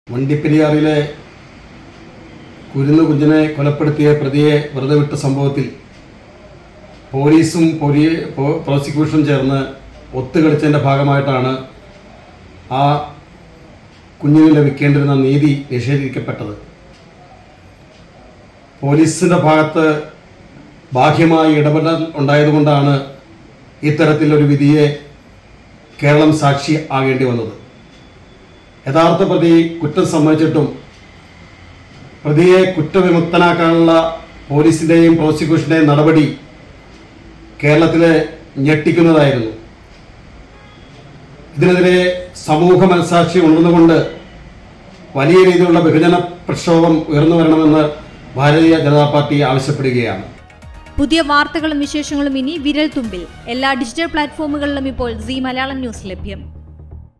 വണ്ടിപ്പെരിയാറിലെ കുരുന്നു കുഞ്ഞിനെ കൊലപ്പെടുത്തിയ പ്രതിയെ വെറുതെ വിട്ട സംഭവത്തിൽ പോലീസും പോലീ പോ- പ്രോസിക്യൂഷനും ചേർന്ന് ഒത്തുകളിച്ചതിൻ്റെ ഭാഗമായിട്ടാണ് ആ കുഞ്ഞിന് ലഭിക്കേണ്ടിരുന്ന നീതി നിഷേധിക്കപ്പെട്ടത് പോലീസിൻ്റെ ഭാഗത്ത് ബാഹ്യമായ ഇടപെടൽ ഉണ്ടായതുകൊണ്ടാണ് ഇത്തരത്തിലൊരു വിധിയെ കേരളം സാക്ഷി ആകേണ്ടി വന്നത് യഥാർത്ഥ പ്രതി കുറ്റം സമ്മതിച്ചിട്ടും പ്രതിയെ കുറ്റവിമുക്തനാക്കാനുള്ള പോലീസിൻ്റെയും പ്രോസിക്യൂഷൻ്റെയും നടപടി കേരളത്തിലെ ഞെട്ടിക്കുന്നതായിരുന്നു ഇതിനെതിരെ സമൂഹ മനസാക്ഷി ഉണർന്നുകൊണ്ട് വലിയ രീതിയിലുള്ള ബഹുജന പ്രക്ഷോഭം ഉയർന്നു വരണമെന്ന് ഭാരതീയ ജനതാ പാർട്ടി ആവശ്യപ്പെടുകയാണ് പുതിയ വാർത്തകളും വിശേഷങ്ങളും ഇനി വിരൽ തുമ്പിൽ എല്ലാ ഡിജിറ്റൽ പ്ലാറ്റ്ഫോമുകളിലും ഇപ്പോൾ സി മലയാളം ന്യൂസ് ലഭ്യം